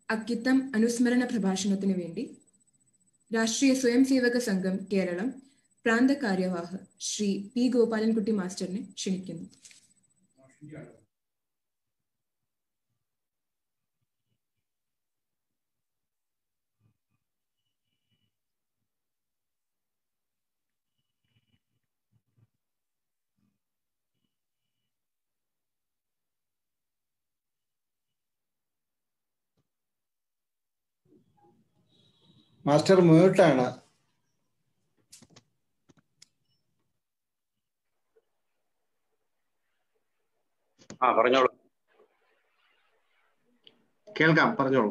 അക്കിത്തം അനുസ്മരണ പ്രഭാഷണത്തിനു വേണ്ടി രാഷ്ട്രീയ സ്വയം സേവക സംഘം കേരളം പ്രാന്ത കാര്യവാഹ ശ്രീ പി ഗോപാലൻകുട്ടി മാസ്റ്ററിനെ ക്ഷണിക്കുന്നു മാസ്റ്റർ മ്യൂട്ടാണ് ആ പറഞ്ഞോളൂ കേൾക്കാം പറഞ്ഞോളൂ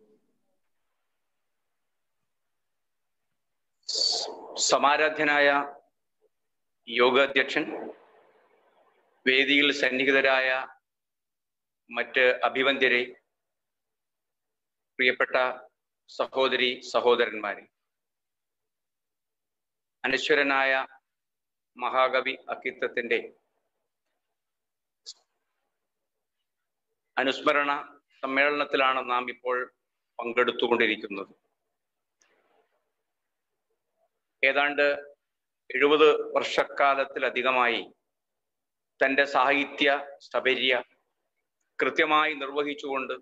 സമാരാധ്യനായ യോഗാധ്യക്ഷൻ വേദിയിൽ സന്നിഹിതരായ മറ്റ് അഭിവന്ദ്യരെ പ്രിയപ്പെട്ട സഹോദരി സഹോദരന്മാരെ അനശ്വരനായ മഹാകവി അക്കിത്തത്തിന്റെ അനുസ്മരണ സമ്മേളനത്തിലാണ് നാം ഇപ്പോൾ പങ്കെടുത്തുകൊണ്ടിരിക്കുന്നത് ഏതാണ്ട് എഴുപത് വർഷക്കാലത്തിലധികമായി തൻ്റെ സാഹിത്യ സപര്യ കൃത്യമായി നിർവഹിച്ചുകൊണ്ട്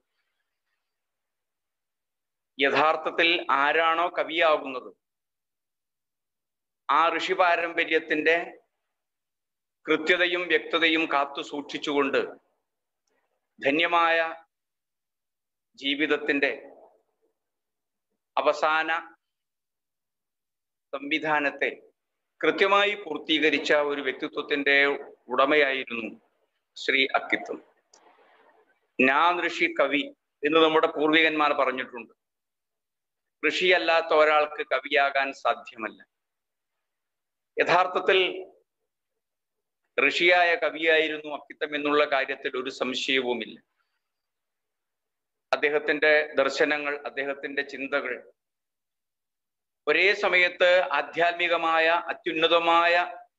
യഥാർത്ഥത്തിൽ ആരാണോ കവിയാകുന്നത് ആ ഋഷി പാരമ്പര്യത്തിന്റെ കൃത്യതയും വ്യക്തതയും കാത്തു സൂക്ഷിച്ചുകൊണ്ട് ധന്യമായ ജീവിതത്തിന്റെ അവസാന സംവിധാനത്തെ കൃത്യമായി പൂർത്തീകരിച്ച ഒരു വ്യക്തിത്വത്തിന്റെ ഉടമയായിരുന്നു ശ്രീ അക്കിത്തം ഞാൻ ഋഷി കവി എന്ന് നമ്മുടെ പൂർവികന്മാർ പറഞ്ഞിട്ടുണ്ട് ഋഷിയല്ലാത്ത ഒരാൾക്ക് കവിയാകാൻ സാധ്യമല്ല യഥാർത്ഥത്തിൽ ഋഷിയായ കവിയായിരുന്നു അക്കിത്തം എന്നുള്ള കാര്യത്തിൽ ഒരു സംശയവുമില്ല അദ്ദേഹത്തിന്റെ ദർശനങ്ങൾ അദ്ദേഹത്തിന്റെ ചിന്തകൾ ഒരേ സമയത്ത് ആധ്യാത്മികമായ അത്യുന്നതമായ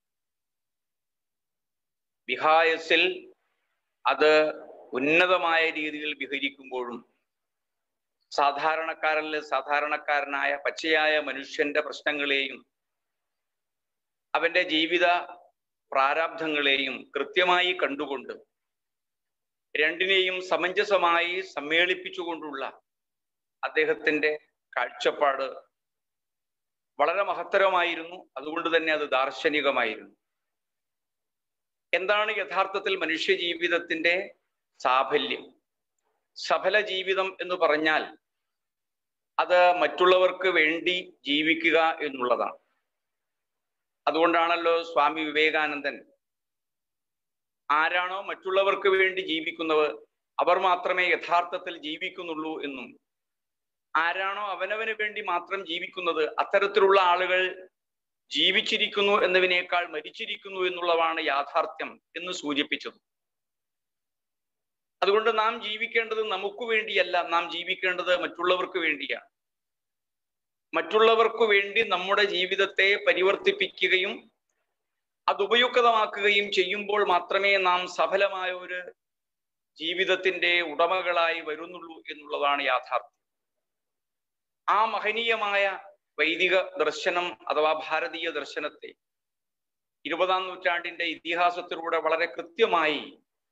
വിഹായസിൽ അത് ഉന്നതമായ രീതിയിൽ വിഹരിക്കുമ്പോഴും സാധാരണക്കാരനിൽ സാധാരണക്കാരനായ പച്ചയായ മനുഷ്യന്റെ പ്രശ്നങ്ങളെയും അവന്റെ ജീവിത പ്രാരാബ്ധങ്ങളെയും കൃത്യമായി കണ്ടുകൊണ്ട് രണ്ടിനെയും സമഞ്ജസമായി സമ്മേളിപ്പിച്ചുകൊണ്ടുള്ള അദ്ദേഹത്തിന്റെ കാഴ്ചപ്പാട് വളരെ മഹത്തരമായിരുന്നു അതുകൊണ്ട് തന്നെ അത് ദാർശനികമായിരുന്നു എന്താണ് യഥാർത്ഥത്തിൽ മനുഷ്യ ജീവിതത്തിന്റെ സാഫല്യം സഫല ജീവിതം എന്ന് പറഞ്ഞാൽ അത് മറ്റുള്ളവർക്ക് വേണ്ടി ജീവിക്കുക എന്നുള്ളതാണ് അതുകൊണ്ടാണല്ലോ സ്വാമി വിവേകാനന്ദൻ ആരാണോ മറ്റുള്ളവർക്ക് വേണ്ടി ജീവിക്കുന്നവർ അവർ മാത്രമേ യഥാർത്ഥത്തിൽ ജീവിക്കുന്നുള്ളൂ എന്നും ആരാണോ അവനവന് വേണ്ടി മാത്രം ജീവിക്കുന്നത് അത്തരത്തിലുള്ള ആളുകൾ ജീവിച്ചിരിക്കുന്നു എന്നതിനേക്കാൾ മരിച്ചിരിക്കുന്നു എന്നുള്ളതാണ് യാഥാർത്ഥ്യം എന്ന് സൂചിപ്പിച്ചത് അതുകൊണ്ട് നാം ജീവിക്കേണ്ടത് നമുക്ക് വേണ്ടിയല്ല നാം ജീവിക്കേണ്ടത് മറ്റുള്ളവർക്ക് വേണ്ടിയാണ് മറ്റുള്ളവർക്ക് വേണ്ടി നമ്മുടെ ജീവിതത്തെ പരിവർത്തിപ്പിക്കുകയും അത് ഉപയുക്തമാക്കുകയും ചെയ്യുമ്പോൾ മാത്രമേ നാം സഫലമായ ഒരു ജീവിതത്തിന്റെ ഉടമകളായി വരുന്നുള്ളൂ എന്നുള്ളതാണ് യാഥാർത്ഥ്യം ആ മഹനീയമായ വൈദിക ദർശനം അഥവാ ഭാരതീയ ദർശനത്തെ ഇരുപതാം നൂറ്റാണ്ടിന്റെ ഇതിഹാസത്തിലൂടെ വളരെ കൃത്യമായി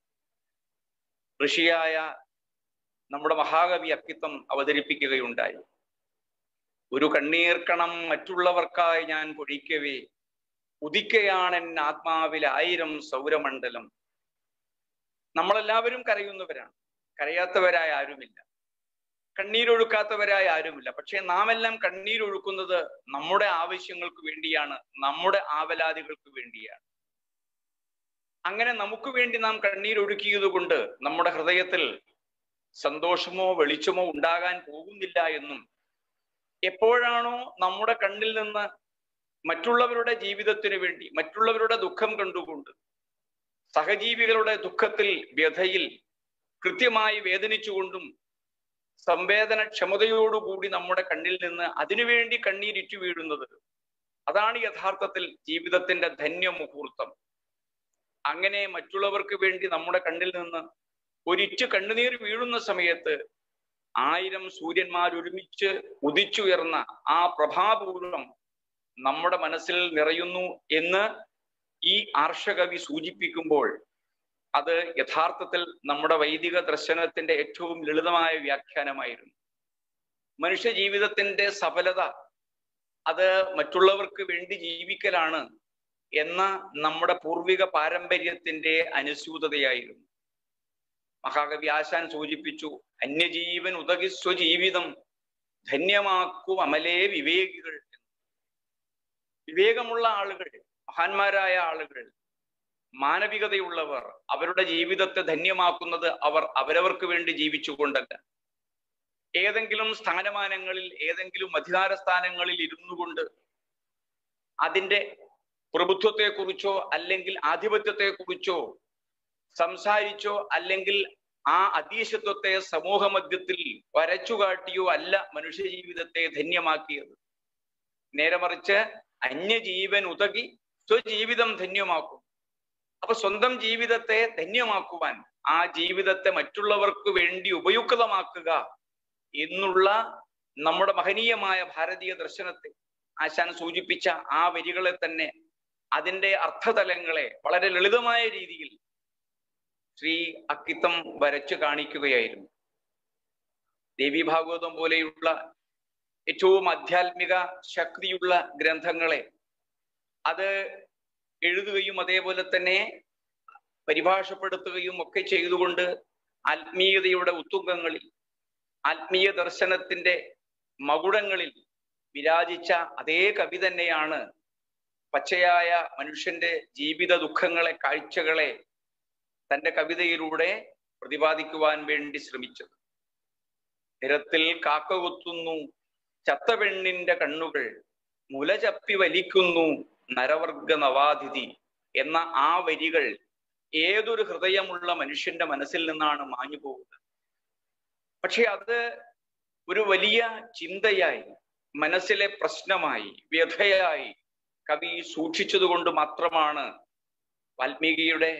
ഋഷിയായ നമ്മുടെ മഹാകവി അക്കിത്തം അവതരിപ്പിക്കുകയുണ്ടായി ഒരു കണ്ണീർക്കണം മറ്റുള്ളവർക്കായി ഞാൻ പൊഴിക്കവേ ഉദിക്കയാണെൻ ആത്മാവിൽ ആയിരം സൗരമണ്ഡലം നമ്മളെല്ലാവരും കരയുന്നവരാണ് കരയാത്തവരായ ആരുമില്ല കണ്ണീരൊഴുക്കാത്തവരായ ആരുമില്ല പക്ഷെ നാം എല്ലാം കണ്ണീരൊഴുക്കുന്നത് നമ്മുടെ ആവശ്യങ്ങൾക്ക് വേണ്ടിയാണ് നമ്മുടെ ആവലാതികൾക്ക് വേണ്ടിയാണ് അങ്ങനെ നമുക്ക് വേണ്ടി നാം കണ്ണീരൊഴുക്കിയത് കൊണ്ട് നമ്മുടെ ഹൃദയത്തിൽ സന്തോഷമോ വെളിച്ചമോ ഉണ്ടാകാൻ പോകുന്നില്ല എന്നും എപ്പോഴാണോ നമ്മുടെ കണ്ണിൽ നിന്ന് മറ്റുള്ളവരുടെ ജീവിതത്തിന് വേണ്ടി മറ്റുള്ളവരുടെ ദുഃഖം കണ്ടുകൊണ്ട് സഹജീവികളുടെ ദുഃഖത്തിൽ വ്യഥയിൽ കൃത്യമായി വേദനിച്ചുകൊണ്ടും സംവേദനക്ഷമതയോടുകൂടി നമ്മുടെ കണ്ണിൽ നിന്ന് അതിനുവേണ്ടി കണ്ണീരിറ്റു വീഴുന്നത് അതാണ് യഥാർത്ഥത്തിൽ ജീവിതത്തിന്റെ ധന്യ മുഹൂർത്തം അങ്ങനെ മറ്റുള്ളവർക്ക് വേണ്ടി നമ്മുടെ കണ്ണിൽ നിന്ന് ഒരിറ്റു കണ്ണുനീർ വീഴുന്ന സമയത്ത് ആയിരം സൂര്യന്മാർ ഒരുമിച്ച് ഉദിച്ചുയർന്ന ആ പ്രഭാപൂർവം നമ്മുടെ മനസ്സിൽ നിറയുന്നു എന്ന് ഈ ആർഷകവി സൂചിപ്പിക്കുമ്പോൾ അത് യഥാർത്ഥത്തിൽ നമ്മുടെ വൈദിക ദർശനത്തിന്റെ ഏറ്റവും ലളിതമായ വ്യാഖ്യാനമായിരുന്നു മനുഷ്യ ജീവിതത്തിന്റെ സഫലത അത് മറ്റുള്ളവർക്ക് വേണ്ടി ജീവിക്കലാണ് എന്ന നമ്മുടെ പൂർവിക പാരമ്പര്യത്തിന്റെ അനുസ്യൂതതയായിരുന്നു മഹാകവി ആശാൻ സൂചിപ്പിച്ചു അന്യജീവൻ ഉതകി സ്വജീവിതം ധന്യമാക്കും അമലേ വിവേകികൾ വിവേകമുള്ള ആളുകൾ മഹാന്മാരായ ആളുകൾ മാനവികതയുള്ളവർ അവരുടെ ജീവിതത്തെ ധന്യമാക്കുന്നത് അവർ അവരവർക്ക് വേണ്ടി ജീവിച്ചുകൊണ്ടല്ല ഏതെങ്കിലും സ്ഥാനമാനങ്ങളിൽ ഏതെങ്കിലും അധികാര സ്ഥാനങ്ങളിൽ ഇരുന്നു കൊണ്ട് അതിന്റെ പ്രഭുത്വത്തെക്കുറിച്ചോ അല്ലെങ്കിൽ ആധിപത്യത്തെക്കുറിച്ചോ സംസാരിച്ചോ അല്ലെങ്കിൽ ആ അധീശത്വത്തെ സമൂഹ മധ്യത്തിൽ വരച്ചുകാട്ടിയോ അല്ല മനുഷ്യ ജീവിതത്തെ ധന്യമാക്കിയത് നേരെ മറിച്ച് അന്യജീവൻ ഉതകി സ്വജീവിതം ധന്യമാക്കും അപ്പൊ സ്വന്തം ജീവിതത്തെ ധന്യമാക്കുവാൻ ആ ജീവിതത്തെ മറ്റുള്ളവർക്ക് വേണ്ടി ഉപയുക്തമാക്കുക എന്നുള്ള നമ്മുടെ മഹനീയമായ ഭാരതീയ ദർശനത്തെ ആശാൻ സൂചിപ്പിച്ച ആ വരികളെ തന്നെ അതിന്റെ അർത്ഥതലങ്ങളെ വളരെ ലളിതമായ രീതിയിൽ ശ്രീ അക്കിത്തം വരച്ചു കാണിക്കുകയായിരുന്നു ദേവി ഭാഗവതം പോലെയുള്ള ഏറ്റവും ആധ്യാത്മിക ശക്തിയുള്ള ഗ്രന്ഥങ്ങളെ അത് എഴുതുകയും അതേപോലെ തന്നെ പരിഭാഷപ്പെടുത്തുകയും ഒക്കെ ചെയ്തുകൊണ്ട് ആത്മീയതയുടെ ഉത്തുംഗങ്ങളിൽ ആത്മീയ ദർശനത്തിന്റെ മകുടങ്ങളിൽ വിരാജിച്ച അതേ കവി തന്നെയാണ് പച്ചയായ മനുഷ്യന്റെ ജീവിത ദുഃഖങ്ങളെ കാഴ്ചകളെ തന്റെ കവിതയിലൂടെ പ്രതിപാദിക്കുവാൻ വേണ്ടി ശ്രമിച്ചത് നിരത്തിൽ കാക്ക കുത്തുന്നു ചത്ത പെണ്ണിന്റെ കണ്ണുകൾ മുലചപ്പി വലിക്കുന്നു നരവർഗ നവാതിഥി എന്ന ആ വരികൾ ഏതൊരു ഹൃദയമുള്ള മനുഷ്യന്റെ മനസ്സിൽ നിന്നാണ് മാഞ്ഞു പോകുന്നത് പക്ഷെ അത് ഒരു വലിയ ചിന്തയായി മനസ്സിലെ പ്രശ്നമായി വ്യഥയായി കവി സൂക്ഷിച്ചതുകൊണ്ട് മാത്രമാണ് വാൽമീകിയുടെ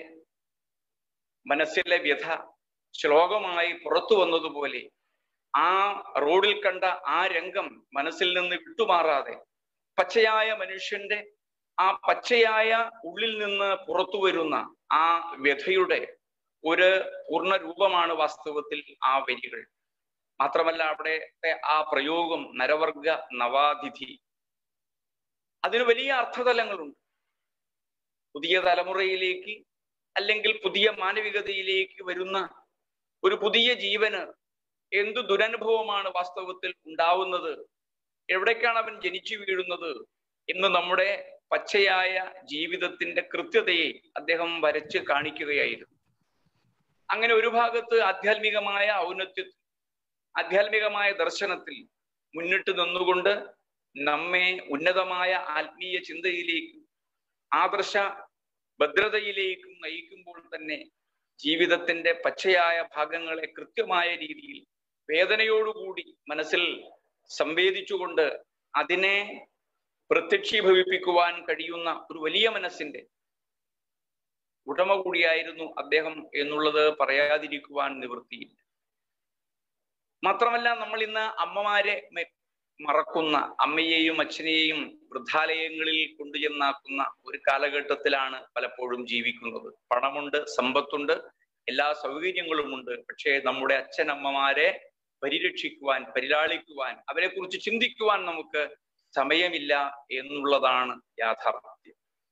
മനസ്സിലെ വ്യഥ ശ്ലോകമായി പുറത്തു വന്നതുപോലെ ആ റോഡിൽ കണ്ട ആ രംഗം മനസ്സിൽ നിന്ന് വിട്ടുമാറാതെ പച്ചയായ മനുഷ്യന്റെ ആ പച്ചയായ ഉള്ളിൽ നിന്ന് പുറത്തു വരുന്ന ആ വ്യഥയുടെ ഒരു പൂർണ്ണ രൂപമാണ് വാസ്തവത്തിൽ ആ വരികൾ മാത്രമല്ല അവിടത്തെ ആ പ്രയോഗം നരവർഗ നവാതിഥി അതിന് വലിയ അർത്ഥതലങ്ങളുണ്ട് പുതിയ തലമുറയിലേക്ക് അല്ലെങ്കിൽ പുതിയ മാനവികതയിലേക്ക് വരുന്ന ഒരു പുതിയ ജീവന് എന്തു ദുരനുഭവമാണ് വാസ്തവത്തിൽ ഉണ്ടാവുന്നത് എവിടേക്കാണ് അവൻ ജനിച്ചു വീഴുന്നത് എന്ന് നമ്മുടെ പച്ചയായ ജീവിതത്തിന്റെ കൃത്യതയെ അദ്ദേഹം വരച്ച് കാണിക്കുകയായിരുന്നു അങ്ങനെ ഒരു ഭാഗത്ത് ആധ്യാത്മികമായ ഔന്നത്യത്തിൽ ആധ്യാത്മികമായ ദർശനത്തിൽ മുന്നിട്ട് നിന്നുകൊണ്ട് നമ്മെ ഉന്നതമായ ആത്മീയ ചിന്തയിലേക്കും ആദർശ ഭദ്രതയിലേക്കും നയിക്കുമ്പോൾ തന്നെ ജീവിതത്തിന്റെ പച്ചയായ ഭാഗങ്ങളെ കൃത്യമായ രീതിയിൽ വേദനയോടുകൂടി മനസ്സിൽ സംവേദിച്ചുകൊണ്ട് അതിനെ പ്രത്യക്ഷീഭവിപ്പിക്കുവാൻ കഴിയുന്ന ഒരു വലിയ മനസ്സിന്റെ ഉടമ കൂടിയായിരുന്നു അദ്ദേഹം എന്നുള്ളത് പറയാതിരിക്കുവാൻ നിവൃത്തിയില്ല മാത്രമല്ല നമ്മൾ ഇന്ന് അമ്മമാരെ മറക്കുന്ന അമ്മയെയും അച്ഛനെയും വൃദ്ധാലയങ്ങളിൽ കൊണ്ടുചെന്നാക്കുന്ന ഒരു കാലഘട്ടത്തിലാണ് പലപ്പോഴും ജീവിക്കുന്നത് പണമുണ്ട് സമ്പത്തുണ്ട് എല്ലാ സൗകര്യങ്ങളുമുണ്ട് പക്ഷേ നമ്മുടെ അച്ഛനമ്മമാരെ പരിരക്ഷിക്കുവാൻ പരിലാളിക്കുവാൻ അവരെ കുറിച്ച് ചിന്തിക്കുവാൻ നമുക്ക് സമയമില്ല എന്നുള്ളതാണ് യാഥാർത്ഥ്യം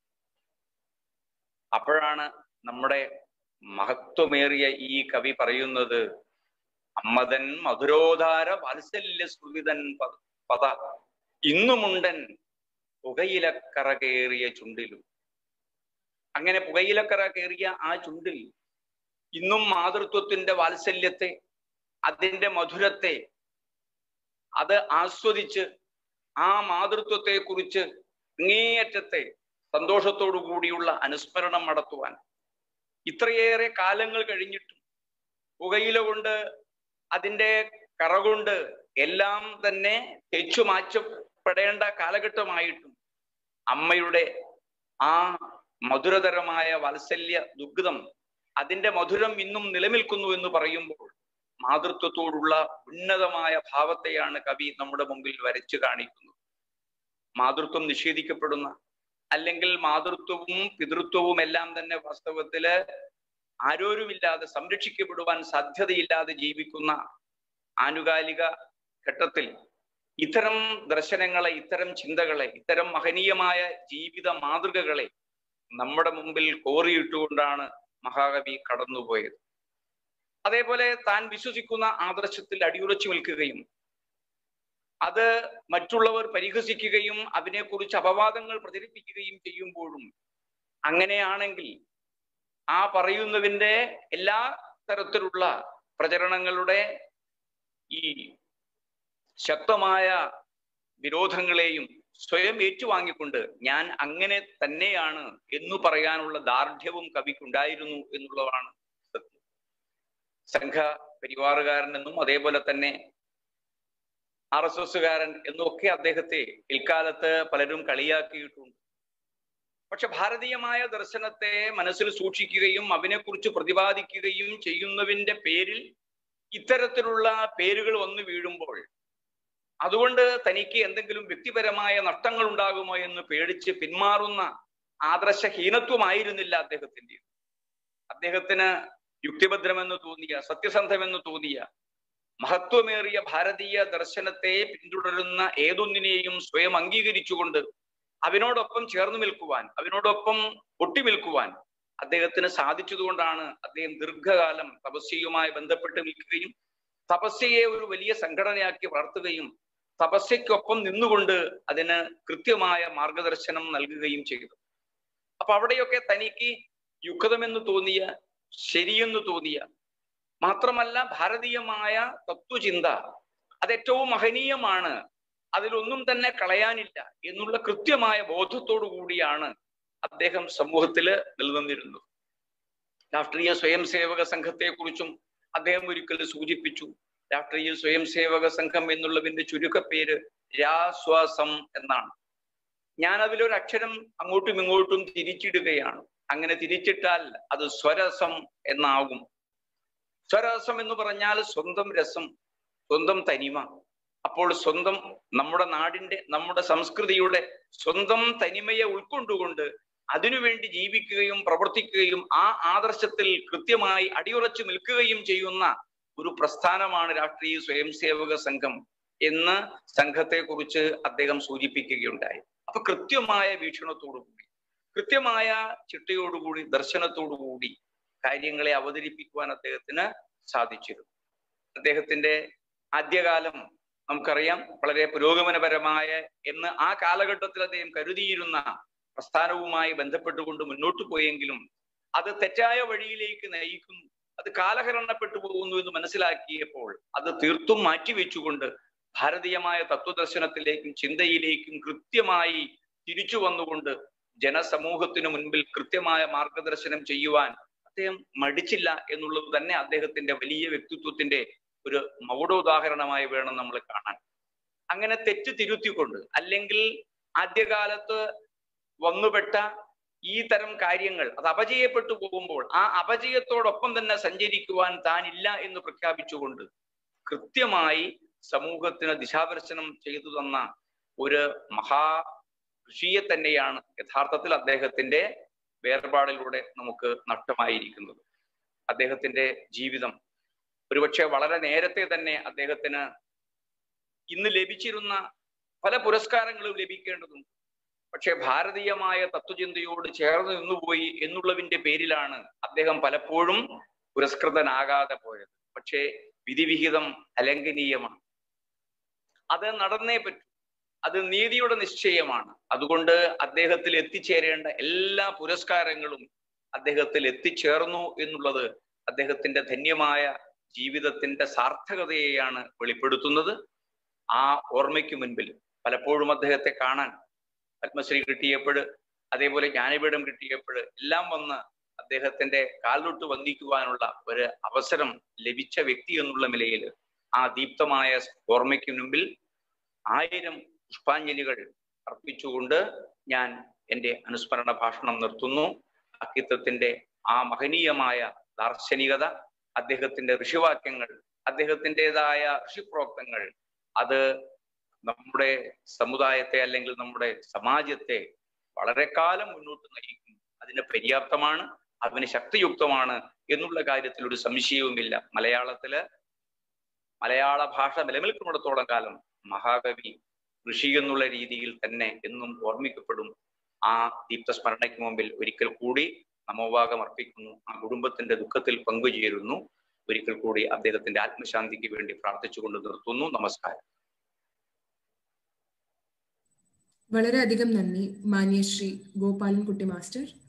അപ്പോഴാണ് നമ്മുടെ മഹത്വമേറിയ ഈ കവി പറയുന്നത് അമ്മതൻ മധുരോധാര വാത്സല്യ സ്മൃതിതൻ പത ഇന്നുമുണ്ടൻ പുകയിലക്കറ കയറിയ ചുണ്ടിലും അങ്ങനെ പുകയിലക്കറ കയറിയ ആ ചുണ്ടിൽ ഇന്നും മാതൃത്വത്തിന്റെ വാത്സല്യത്തെ അതിന്റെ മധുരത്തെ അത് ആസ്വദിച്ച് ആ മാതൃത്വത്തെ കുറിച്ച് അങ്ങേയറ്റത്തെ സന്തോഷത്തോടു കൂടിയുള്ള അനുസ്മരണം നടത്തുവാൻ ഇത്രയേറെ കാലങ്ങൾ കഴിഞ്ഞിട്ടും പുകയില കൊണ്ട് അതിന്റെ കറ കൊണ്ട് എല്ലാം തന്നെ തെച്ചു മാറ്റപ്പെടേണ്ട കാലഘട്ടമായിട്ടും അമ്മയുടെ ആ മധുരതരമായ വാത്സല്യ ദുഗ്ധം അതിന്റെ മധുരം ഇന്നും നിലനിൽക്കുന്നു എന്ന് പറയുമ്പോൾ മാതൃത്വത്തോടുള്ള ഉന്നതമായ ഭാവത്തെയാണ് കവി നമ്മുടെ മുമ്പിൽ വരച്ചു കാണിക്കുന്നത് മാതൃത്വം നിഷേധിക്കപ്പെടുന്ന അല്ലെങ്കിൽ മാതൃത്വവും പിതൃത്വവും എല്ലാം തന്നെ വാസ്തവത്തില് ആരോരുമില്ലാതെ സംരക്ഷിക്കപ്പെടുവാൻ സാധ്യതയില്ലാതെ ജീവിക്കുന്ന ആനുകാലിക ഘട്ടത്തിൽ ഇത്തരം ദർശനങ്ങളെ ഇത്തരം ചിന്തകളെ ഇത്തരം മഹനീയമായ ജീവിത മാതൃകകളെ നമ്മുടെ മുമ്പിൽ കോറിയിട്ടുകൊണ്ടാണ് മഹാകവി കടന്നുപോയത് അതേപോലെ താൻ വിശ്വസിക്കുന്ന ആദർശത്തിൽ അടിയുറച്ചു നിൽക്കുകയും അത് മറ്റുള്ളവർ പരിഹസിക്കുകയും അതിനെക്കുറിച്ച് അപവാദങ്ങൾ പ്രചരിപ്പിക്കുകയും ചെയ്യുമ്പോഴും അങ്ങനെയാണെങ്കിൽ ആ പറയുന്നതിൻ്റെ എല്ലാ തരത്തിലുള്ള പ്രചരണങ്ങളുടെ ഈ ശക്തമായ വിരോധങ്ങളെയും സ്വയം ഏറ്റുവാങ്ങിക്കൊണ്ട് ഞാൻ അങ്ങനെ തന്നെയാണ് എന്ന് പറയാനുള്ള ദാർഢ്യവും കവിക്കുണ്ടായിരുന്നു എന്നുള്ളതാണ് സത്യം സംഘ പരിവാറുകാരനെന്നും അതേപോലെ തന്നെ ആർ എസ് എസുകാരൻ എന്നൊക്കെ അദ്ദേഹത്തെ പിൽക്കാലത്ത് പലരും കളിയാക്കിയിട്ടുണ്ട് പക്ഷെ ഭാരതീയമായ ദർശനത്തെ മനസ്സിൽ സൂക്ഷിക്കുകയും അതിനെക്കുറിച്ച് പ്രതിപാദിക്കുകയും ചെയ്യുന്നതിന്റെ പേരിൽ ഇത്തരത്തിലുള്ള പേരുകൾ വന്നു വീഴുമ്പോൾ അതുകൊണ്ട് തനിക്ക് എന്തെങ്കിലും വ്യക്തിപരമായ നഷ്ടങ്ങൾ ഉണ്ടാകുമോ എന്ന് പേടിച്ച് പിന്മാറുന്ന ആദർശഹീനത്വമായിരുന്നില്ല അദ്ദേഹത്തിന്റെ അദ്ദേഹത്തിന് യുക്തിഭദ്രമെന്ന് തോന്നിയ സത്യസന്ധമെന്ന് തോന്നിയ മഹത്വമേറിയ ഭാരതീയ ദർശനത്തെ പിന്തുടരുന്ന ഏതൊന്നിനെയും സ്വയം അംഗീകരിച്ചുകൊണ്ട് അവനോടൊപ്പം ചേർന്ന് നിൽക്കുവാൻ അവനോടൊപ്പം ഒട്ടി നിൽക്കുവാൻ അദ്ദേഹത്തിന് സാധിച്ചതുകൊണ്ടാണ് അദ്ദേഹം ദീർഘകാലം തപസ്യയുമായി ബന്ധപ്പെട്ട് നിൽക്കുകയും തപസ്യയെ ഒരു വലിയ സംഘടനയാക്കി വളർത്തുകയും തപസ്യക്കൊപ്പം നിന്നുകൊണ്ട് അതിന് കൃത്യമായ മാർഗദർശനം നൽകുകയും ചെയ്തു അപ്പൊ അവിടെയൊക്കെ തനിക്ക് യുക്തമെന്ന് തോന്നിയ ശരിയെന്ന് തോന്നിയ മാത്രമല്ല ഭാരതീയമായ തത്വചിന്ത അത് ഏറ്റവും മഹനീയമാണ് അതിലൊന്നും തന്നെ കളയാനില്ല എന്നുള്ള കൃത്യമായ ബോധത്തോടു കൂടിയാണ് അദ്ദേഹം സമൂഹത്തിൽ നിലനിന്നിരുന്നത് രാഷ്ട്രീയ സ്വയം സേവക സംഘത്തെക്കുറിച്ചും അദ്ദേഹം ഒരിക്കൽ സൂചിപ്പിച്ചു രാഷ്ട്രീയ സ്വയം സേവക സംഘം എന്നുള്ളതിന്റെ ചുരുക്കപ്പേര് രാശ്വാസം എന്നാണ് ഞാൻ അതിലൊരു അക്ഷരം അങ്ങോട്ടും ഇങ്ങോട്ടും തിരിച്ചിടുകയാണ് അങ്ങനെ തിരിച്ചിട്ടാൽ അത് സ്വരസം എന്നാകും സ്വരസം എന്ന് പറഞ്ഞാൽ സ്വന്തം രസം സ്വന്തം തനിമ അപ്പോൾ സ്വന്തം നമ്മുടെ നാടിന്റെ നമ്മുടെ സംസ്കൃതിയുടെ സ്വന്തം തനിമയെ ഉൾക്കൊണ്ടുകൊണ്ട് അതിനുവേണ്ടി ജീവിക്കുകയും പ്രവർത്തിക്കുകയും ആ ആദർശത്തിൽ കൃത്യമായി അടിയുറച്ചു നിൽക്കുകയും ചെയ്യുന്ന ഒരു പ്രസ്ഥാനമാണ് രാഷ്ട്രീയ സ്വയം സേവക സംഘം എന്ന് സംഘത്തെ കുറിച്ച് അദ്ദേഹം സൂചിപ്പിക്കുകയുണ്ടായി അപ്പൊ കൃത്യമായ വീക്ഷണത്തോടുകൂടി കൃത്യമായ ചിട്ടയോടുകൂടി ദർശനത്തോടുകൂടി കാര്യങ്ങളെ അവതരിപ്പിക്കുവാൻ അദ്ദേഹത്തിന് സാധിച്ചിരുന്നു അദ്ദേഹത്തിന്റെ ആദ്യകാലം നമുക്കറിയാം വളരെ പുരോഗമനപരമായ എന്ന് ആ കാലഘട്ടത്തിൽ അദ്ദേഹം കരുതിയിരുന്ന പ്രസ്ഥാനവുമായി ബന്ധപ്പെട്ടുകൊണ്ട് മുന്നോട്ട് പോയെങ്കിലും അത് തെറ്റായ വഴിയിലേക്ക് നയിക്കുന്നു അത് കാലഹരണപ്പെട്ടു പോകുന്നു എന്ന് മനസ്സിലാക്കിയപ്പോൾ അത് തീർത്തും മാറ്റിവെച്ചുകൊണ്ട് ഭാരതീയമായ തത്വദർശനത്തിലേക്കും ചിന്തയിലേക്കും കൃത്യമായി തിരിച്ചു വന്നുകൊണ്ട് ജനസമൂഹത്തിനു മുൻപിൽ കൃത്യമായ മാർഗദർശനം ചെയ്യുവാൻ അദ്ദേഹം മടിച്ചില്ല എന്നുള്ളത് തന്നെ അദ്ദേഹത്തിന്റെ വലിയ വ്യക്തിത്വത്തിന്റെ ഒരു മൗഢോദാഹരണമായി വേണം നമ്മൾ കാണാൻ അങ്ങനെ തെറ്റ് തിരുത്തിക്കൊണ്ട് അല്ലെങ്കിൽ ആദ്യകാലത്ത് വന്നുപെട്ട ഈ തരം കാര്യങ്ങൾ അത് അപജയപ്പെട്ടു പോകുമ്പോൾ ആ അപജയത്തോടൊപ്പം തന്നെ സഞ്ചരിക്കുവാൻ താനില്ല എന്ന് പ്രഖ്യാപിച്ചുകൊണ്ട് കൃത്യമായി സമൂഹത്തിന് ദിശാദർശനം ചെയ്തു തന്ന ഒരു മഹാ ഋഷിയെ തന്നെയാണ് യഥാർത്ഥത്തിൽ അദ്ദേഹത്തിന്റെ വേർപാടിലൂടെ നമുക്ക് നഷ്ടമായിരിക്കുന്നത് അദ്ദേഹത്തിന്റെ ജീവിതം ഒരുപക്ഷെ വളരെ നേരത്തെ തന്നെ അദ്ദേഹത്തിന് ഇന്ന് ലഭിച്ചിരുന്ന പല പുരസ്കാരങ്ങളും ലഭിക്കേണ്ടതുണ്ട് പക്ഷെ ഭാരതീയമായ തത്വചിന്തയോട് ചേർന്ന് നിന്നുപോയി എന്നുള്ളതിന്റെ പേരിലാണ് അദ്ദേഹം പലപ്പോഴും പുരസ്കൃതനാകാതെ പോയത് പക്ഷേ വിധിവിഹിതം അലംഘനീയമാണ് അത് നടന്നേ പറ്റൂ അത് നീതിയുടെ നിശ്ചയമാണ് അതുകൊണ്ട് അദ്ദേഹത്തിൽ എത്തിച്ചേരേണ്ട എല്ലാ പുരസ്കാരങ്ങളും അദ്ദേഹത്തിൽ എത്തിച്ചേർന്നു എന്നുള്ളത് അദ്ദേഹത്തിന്റെ ധന്യമായ ജീവിതത്തിന്റെ സാർത്ഥകതയെയാണ് വെളിപ്പെടുത്തുന്നത് ആ ഓർമ്മയ്ക്ക് മുൻപിൽ പലപ്പോഴും അദ്ദേഹത്തെ കാണാൻ പത്മശ്രീ കിട്ടിയപ്പോൾ അതേപോലെ ജ്ഞാനപീഠം കിട്ടിയപ്പോൾ എല്ലാം വന്ന് അദ്ദേഹത്തിന്റെ കാൽതൊട്ട് വന്ദിക്കുവാനുള്ള ഒരു അവസരം ലഭിച്ച വ്യക്തി എന്നുള്ള നിലയിൽ ആ ദീപ്തമായ ഓർമ്മയ്ക്ക് മുൻപിൽ ആയിരം പുഷ്പാഞ്ജലികൾ അർപ്പിച്ചുകൊണ്ട് ഞാൻ എൻ്റെ അനുസ്മരണ ഭാഷണം നിർത്തുന്നു അക്കിത്തത്തിന്റെ ആ മഹനീയമായ ദാർശനികത അദ്ദേഹത്തിന്റെ ഋഷിവാക്യങ്ങൾ അദ്ദേഹത്തിൻ്റെതായ ഋഷിപ്രോക്തങ്ങൾ അത് നമ്മുടെ സമുദായത്തെ അല്ലെങ്കിൽ നമ്മുടെ സമാജത്തെ വളരെ കാലം മുന്നോട്ട് നയിക്കും അതിന് പര്യാപ്തമാണ് അതിന് ശക്തിയുക്തമാണ് എന്നുള്ള കാര്യത്തിൽ ഒരു സംശയവുമില്ല മലയാളത്തില് മലയാള ഭാഷ നിലനിൽക്കുന്നിടത്തോളം കാലം മഹാകവി ഋഷി എന്നുള്ള രീതിയിൽ തന്നെ എന്നും ഓർമ്മിക്കപ്പെടും ആ ദീപ്തസ്മരണയ്ക്ക് മുമ്പിൽ ഒരിക്കൽ കൂടി നമോഭാഗം അർപ്പിക്കുന്നു ആ കുടുംബത്തിന്റെ ദുഃഖത്തിൽ പങ്കുചേരുന്നു ഒരിക്കൽ കൂടി അദ്ദേഹത്തിന്റെ ആത്മശാന്തിക്ക് വേണ്ടി പ്രാർത്ഥിച്ചുകൊണ്ട് നിർത്തുന്നു നമസ്കാരം വളരെയധികം നന്ദി മാന്യ ശ്രീ ഗോപാലൻകുട്ടി മാസ്റ്റർ